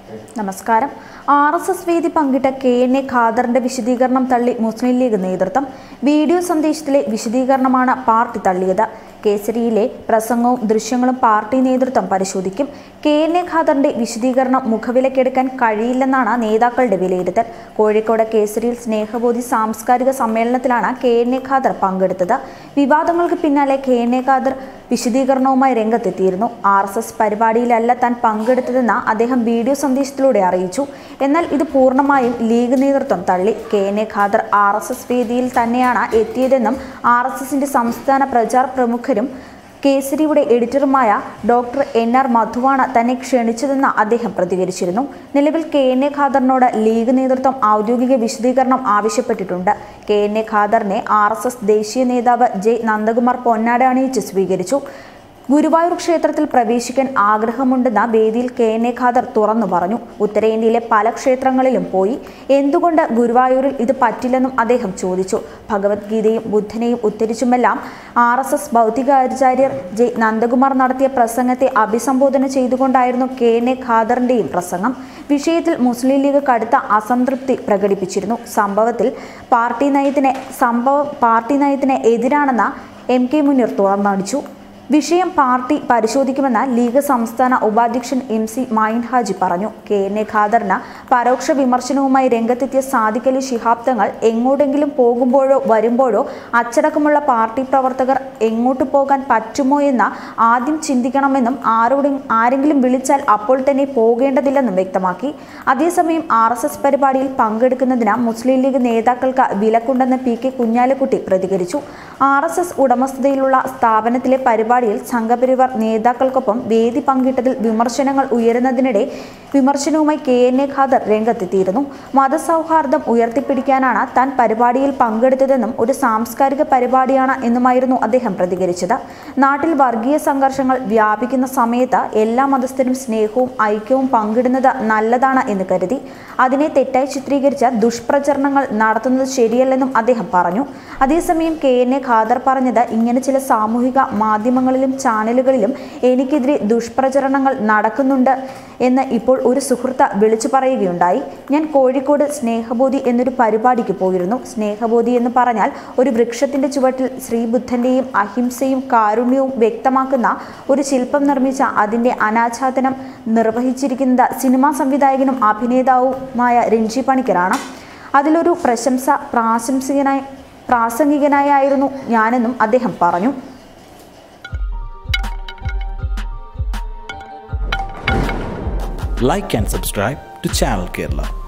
നമസ്കാരം R S S വേദി പങ്കിട്ട കെ എൻ എ ഖാദറിന്റെ വിശദീകരണം തള്ളി മുസ്ലിം ലീഗ് നേതൃത്വം വീഡിയോ സന്ദേശത്തിലെ വിശദീകരണമാണ് പാർട്ടി തള്ളിയത് കേസരിയിലെ പ്രസംഗവും ദൃശ്യങ്ങളും പാർട്ടി നേതൃത്വം പരിശോധിക്കും കെ എൻ എ ഖാദറിന്റെ വിശദീകരണം മുഖവിലക്കെടുക്കാൻ കഴിയില്ലെന്നാണ് നേതാക്കളുടെ വിലയിരുത്തൽ കോഴിക്കോട് കേസരിയിൽ സ്നേഹബോധി സാംസ്കാരിക സമ്മേളനത്തിലാണ് കെ എൻ എ ഖാദർ പങ്കെടുത്തത് വിവാദങ്ങൾക്ക് പിന്നാലെ കെ എൻ എ ഖാദർ വിശദീകരണവുമായി രംഗത്തെത്തിയിരുന്നു ആർ എസ് എസ് പരിപാടിയിലല്ല താൻ പങ്കെടുത്തതെന്ന് അദ്ദേഹം വീഡിയോ സന്ദേശത്തിലൂടെ അറിയിച്ചു എന്നാൽ ഇത് പൂർണ്ണമായും ലീഗ് നേതൃത്വം തള്ളി K N A Khader R S S വേദിയിൽ തന്നെയാണ് എത്തിയതെന്നും ആർ എസ് എസിന്റെ സംസ്ഥാന പ്രചാർ പ്രമുഖരും കേസരിയുടെ എഡിറ്ററുമായ ഡോക്ടർ എൻ ആർ മധുവാണ് തന്നെ ക്ഷണിച്ചതെന്ന് അദ്ദേഹം പ്രതികരിച്ചിരുന്നു നിലവിൽ കെ എൻ എ ഖാദറിനോട് ലീഗ് നേതൃത്വം ഔദ്യോഗിക വിശദീകരണം ആവശ്യപ്പെട്ടിട്ടുണ്ട് കെ എൻ എ ഖാദറിനെ ആർ എസ് എസ് ദേശീയ നേതാവ് ജെ നന്ദകുമാർ പൊന്നാട അണിയിച്ച് സ്വീകരിച്ചു ഗുരുവായൂർ ക്ഷേത്രത്തിൽ പ്രവേശിക്കാൻ ആഗ്രഹമുണ്ടെന്ന വേദിയിൽ കെ എൻ എ ഖാദർ തുറന്നു പറഞ്ഞു ഉത്തരേന്ത്യയിലെ പല ക്ഷേത്രങ്ങളിലും പോയി എന്തുകൊണ്ട് ഗുരുവായൂരിൽ ഇത് പറ്റില്ലെന്നും അദ്ദേഹം ചോദിച്ചു ഭഗവത്ഗീതയും ബുദ്ധനെയും ഉദ്ധരിച്ചുമെല്ലാം ആർ എസ് എസ് ഭൗതികാചാര്യർ ജെ നന്ദകുമാർ നടത്തിയ പ്രസംഗത്തെ അഭിസംബോധന ചെയ്തുകൊണ്ടായിരുന്നു കെ എൻ എ ഖാദറിന്റെയും പ്രസംഗം വിഷയത്തിൽ മുസ്ലിം ലീഗ് കടുത്ത അസംതൃപ്തി പ്രകടിപ്പിച്ചിരുന്നു സംഭവത്തിൽ പാർട്ടി നയത്തിന് സംഭവം പാർട്ടി നയത്തിന് എതിരാണെന്ന എം കെ മുനീർ തുറന്നടിച്ചു വിഷയം പാർട്ടി പരിശോധിക്കുമെന്ന് ലീഗ് സംസ്ഥാന ഉപാധ്യക്ഷൻ എം സി മൈൻ ഹാജി പറഞ്ഞു കെ എൻ എ ഖാദറിന് പരോക്ഷ വിമർശനവുമായി രംഗത്തെത്തിയ സാദിഖലി ശിഹാബ് തങ്ങൾ എങ്ങോട്ടെങ്കിലും പോകുമ്പോഴോ വരുമ്പോഴോ അച്ചടക്കമുള്ള പാർട്ടി പ്രവർത്തകർ എങ്ങോട്ട് പോകാൻ പറ്റുമോ എന്ന് ആദ്യം ചിന്തിക്കണമെന്നും ആരോടെ ആരെങ്കിലും വിളിച്ചാൽ അപ്പോൾ തന്നെ പോകേണ്ടതില്ലെന്നും വ്യക്തമാക്കി അതേസമയം ആർ എസ് എസ് പരിപാടിയിൽ പങ്കെടുക്കുന്നതിന് മുസ്ലിം ലീഗ് നേതാക്കൾക്ക് വിലക്കുണ്ടെന്ന് പി കെ കുഞ്ഞാലിക്കുട്ടി പ്രതികരിച്ചു ആർ എസ് എസ് ഉടമസ്ഥതയിലുള്ള സ്ഥാപനത്തിലെ പരിപാടിയിൽ സംഘപരിവാർ നേതാക്കൾക്കൊപ്പം വേദി പങ്കിട്ടതിൽ വിമർശനങ്ങൾ ഉയരുന്നതിനിടെ വിമർശനവുമായി കെ എൻ എ ഖാദർ രംഗത്തെത്തിയിരുന്നു മതസൗഹാർദ്ദം ഉയർത്തിപ്പിടിക്കാനാണ് താൻ പരിപാടിയിൽ പങ്കെടുത്തതെന്നും ഒരു സാംസ്കാരിക പരിപാടിയാണ് എന്നുമായിരുന്നു അദ്ദേഹം പ്രതികരിച്ചത് നാട്ടിൽ വർഗീയ സംഘർഷങ്ങൾ വ്യാപിക്കുന്ന സമയത്ത് എല്ലാ മതസ്ഥരും സ്നേഹവും ഐക്യവും പങ്കിടുന്നത് നല്ലതാണ് എന്ന് കരുതി അതിനെ തെറ്റായി ചിത്രീകരിച്ച ദുഷ്പ്രചരണങ്ങൾ നടത്തുന്നത് ശരിയല്ലെന്നും അദ്ദേഹം പറഞ്ഞു അതേസമയം കെ എൻ എ ഖാദർ പറഞ്ഞത് ഇങ്ങനെ ചില സാമൂഹിക മാധ്യമങ്ങളിലും ചാനലുകളിലും എനിക്കെതിരെ ദുഷ്പ്രചരണങ്ങൾ നടക്കുന്നുണ്ട് എന്ന് ഇപ്പോൾ ഒരു സുഹൃത്ത് വിളിച്ചു പറയുകയുണ്ടായി ഞാൻ കോഴിക്കോട് സ്നേഹബോധി എന്നൊരു പരിപാടിക്ക് പോയിരുന്നു സ്നേഹബോധി എന്ന് പറഞ്ഞാൽ ഒരു വൃക്ഷത്തിന്റെ ചുവട്ടിൽ ശ്രീബുദ്ധന്റെയും അഹിംസയും കാരുണ്യവും വ്യക്തമാക്കുന്ന ഒരു ശില്പം നിർമ്മിച്ച അതിന്റെ അനാച്ഛാദനം നിർവഹിച്ചിരിക്കുന്നത് സിനിമാ സംവിധായകനും അഭിനേതാവുമായ രഞ്ജി പണിക്കറാണ് അതിലൊരു പ്രശംസ പ്രാശംസികനായി പ്രാസംഗികനായായിരുന്നു ഞാനെന്നും അദ്ദേഹം പറഞ്ഞു like and subscribe to Channel Kerala.